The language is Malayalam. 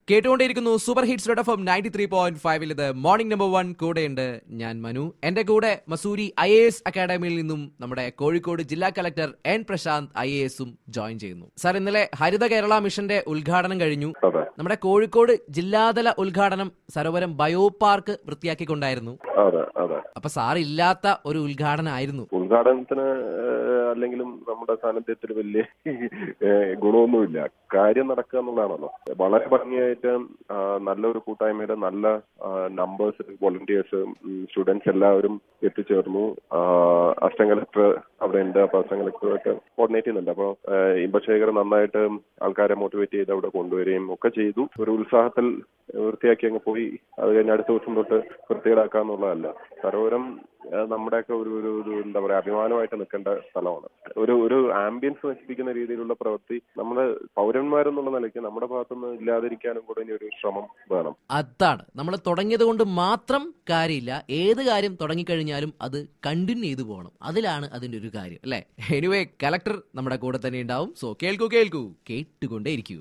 കേട്ടുകൊണ്ടേയിരിക്കുന്നു super hits dot F M ninety three point ഫൈവിൽ ഇത് മോർണിംഗ് നമ്പർ വൺ കൂടെയുണ്ട് ഞാൻ മനു എന്റെ കൂടെ മസൂരി ഐ എ എസ് അക്കാഡമിയിൽ നിന്നും നമ്മുടെ കോഴിക്കോട് ജില്ലാ collector N Prashanth I A എസും ജോയിൻ ചെയ്യുന്നു സാർ ഇന്നലെ ഹരിത കേരള മിഷന്റെ ഉദ്ഘാടനം കഴിഞ്ഞു അതെ നമ്മുടെ കോഴിക്കോട് ജില്ലാതല ഉദ്ഘാടനം സരോവരം ബയോ പാർക്ക് വൃത്തിയാക്കിക്കൊണ്ടായിരുന്നു അതെ അതെ അപ്പൊ സാർ ഇല്ലാത്ത ഒരു ഉദ്ഘാടനമായിരുന്നു ഉദ്ഘാടനത്തിന് ഏഹ്, അല്ലെങ്കിലും നമ്മുടെ സാന്നിധ്യത്തിൽ വലിയ ഏഹ്, ഗുണമൊന്നുമില്ല കാര്യം നടക്കുക എന്നുള്ളതാണല്ലോ വളരെ ഭംഗിയായിട്ട് ആ, നല്ലൊരു കൂട്ടായ്മയുടെ നല്ല നമ്പേഴ്സ് വോളണ്ടിയേഴ്സ് സ്റ്റുഡൻസ് എല്ലാവരും എത്തിച്ചേർന്നു അസിസ്റ്റന്റ് കളക്ടർ അവിടെ ഉണ്ട് അപ്പൊ അസിസ്റ്റന്റ് കളക്ടറൊക്കെ കോർഡിനേറ്റ് ചെയ്യുന്നുണ്ട് അപ്പൊ ഇമ്പശേഖർ നന്നായിട്ട് ആൾക്കാരെ മോട്ടിവേറ്റ് ചെയ്ത് അവിടെ കൊണ്ടുവരികയും ഒക്കെ ചെയ്തു ഒരു ഉത്സാഹത്തിൽ വൃത്തിയാക്കി അങ്ങ് പോയി അത് കഴിഞ്ഞ് അടുത്ത ദിവസം തൊട്ട് വൃത്തികേടാക്കാന്നുള്ളതല്ല സരോവരം ഏഹ് നമ്മുടെയൊക്കെ ഒരു ഒരു ഒരു എന്താ പറയാ അഭിമാനമായിട്ട് നിൽക്കേണ്ട സ്ഥലമാണ് ഒരു ഒരു ആംബിയൻസ് നശിപ്പിക്കുന്ന രീതിയിലുള്ള പ്രവൃത്തി നമ്മുടെ പൗരന്മാരെന്നുള്ള നിലയ്ക്ക് നമ്മുടെ ഭാഗത്തുനിന്ന് ഇല്ലാതിരിക്കാനും കൂടെ ഇനി ഒരു ശ്രമം വേണം അതാണ് നമ്മൾ തുടങ്ങിയത് കൊണ്ട് മാത്രം കാര്യമില്ല ഏത് കാര്യം തുടങ്ങിക്കഴിഞ്ഞാലും അത് കണ്ടിന്യൂ ചെയ്തു പോകണം അതിലാണ് അതിന്റെ ഒരു കാര്യം അല്ലെ എനിവേ കലക്ടർ നമ്മുടെ കൂടെ തന്നെ ഉണ്ടാവും സോ കേൾക്കൂ കേൾക്കൂ കേട്ടുകൊണ്ടേയിരിക്കൂ